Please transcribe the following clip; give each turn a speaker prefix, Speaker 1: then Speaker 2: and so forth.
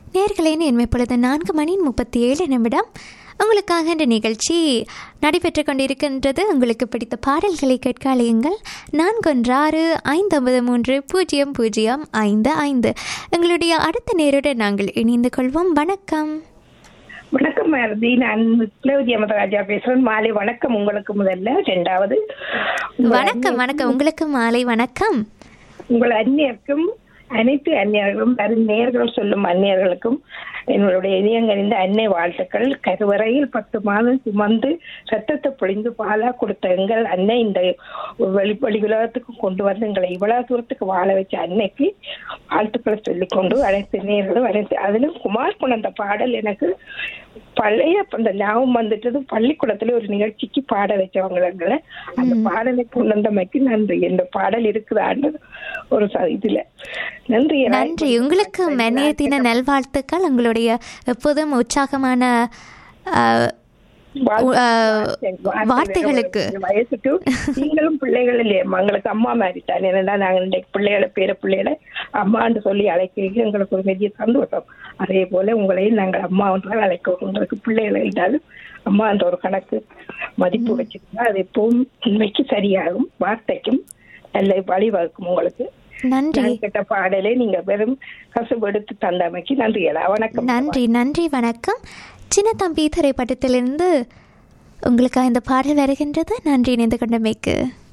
Speaker 1: நேர்களே நேர்மை பொழுது நான்கு மணி முப்பத்தி ஏழு நிமிடம் உங்களுக்காக இந்த நிகழ்ச்சி நடைபெற்று கொண்டிருக்கின்றது உங்களுக்கு பிடித்த பாடல்களை கேட்க அழையுங்கள் நான்கு ஒன்று ஆறு ஐந்து ஒன்பது மூன்று பூஜ்ஜியம் பூஜ்ஜியம் ஐந்து ஐந்து எங்களுடைய அடுத்த நேருடன் நாங்கள் இணைந்து கொள்வோம் வணக்கம்
Speaker 2: வணக்கம் மாருதி நான் கிளவுதி அமதராஜா பேசுறேன் மாலை வணக்கம் உங்களுக்கு முதல்ல ரெண்டாவது உங்கள்
Speaker 1: வணக்கம் வணக்கம் உங்களுக்கு மாலை வணக்கம்
Speaker 2: உங்கள் அந்நியருக்கும் அனைத்து அந்நியர்களும் வரும் நேர்கள் சொல்லும் அந்நியர்களுக்கும் என்னுடைய இனியங்கறிந்த அன்னை வாழ்த்துக்கள் கருவறையில் பத்து மாதம் சுமந்து ரத்தத்தை பொழிந்து பாலா கொடுத்த எங்கள் அன்னை இந்த வெளி வெளி உலகத்துக்கு கொண்டு வந்து எங்களை இவ்வளவு தூரத்துக்கு வாழ வச்ச அன்னைக்கு வாழ்த்துக்களை சொல்லிக்கொண்டு அனைத்து நேர்களும் அனைத்து அதிலும் குமார் குணந்த பாடல் எனக்கு பழைய அந்த ஞாபகம் வந்துட்டது பள்ளிக்கூடத்துல ஒரு நிகழ்ச்சிக்கு பாட வச்சவங்களை அந்த பாடலை கொண்டு வந்தமைக்கு நன்றி இந்த பாடல் இருக்குதான்னு ஒரு ச- இதுல நன்றி
Speaker 1: நன்றி உங்களுக்கு மென்னிய தின நல்வாழ்த்துக்கள் உங்களுடைய எப்போதும் உற்சாகமான அஹ்,
Speaker 2: வாழ்த்து-
Speaker 1: அஹ், வார்த்தைகளுக்கு
Speaker 2: வயசுக்கு நீங்களும் பிள்ளைகள் இல்லையே எங்களுக்கு அம்மா மாதிரி தான் என்னடா நாங்க இன்றைக்கு பிள்ளைகளை பேர பிள்ளைகளை அம்மான்னு சொல்லி அழைக்கிறீங்க எங்களுக்கு ஒரு பெரிய சந்தோஷம் அதே போல உங்களையும் நாங்கள் அம்மா என்றால் அழைக்கிறோம் உங்களுக்கு பிள்ளைகள் இருந்தாலும் அம்மா என்ற ஒரு கணக்கு மதிப்பு வச்சுருந்தா அது எப்பவும் உண்மைக்கு சரியாகும் வார்த்தைக்கும் நல்ல வழிவகுக்கும் உங்களுக்கு
Speaker 1: நன்றி
Speaker 2: நான் கேட்ட பாடலை நீங்க வெறும் கசுபு எடுத்து தந்தமைக்கு நன்றியடா வணக்கம்
Speaker 1: நன்றி நன்றி வணக்கம் சின்ன தம்பி திரைப்படத்திலிருந்து உங்களுக்காக இந்த பாடல் வருகின்றது நன்றி இணைந்து கொண்டமைக்கு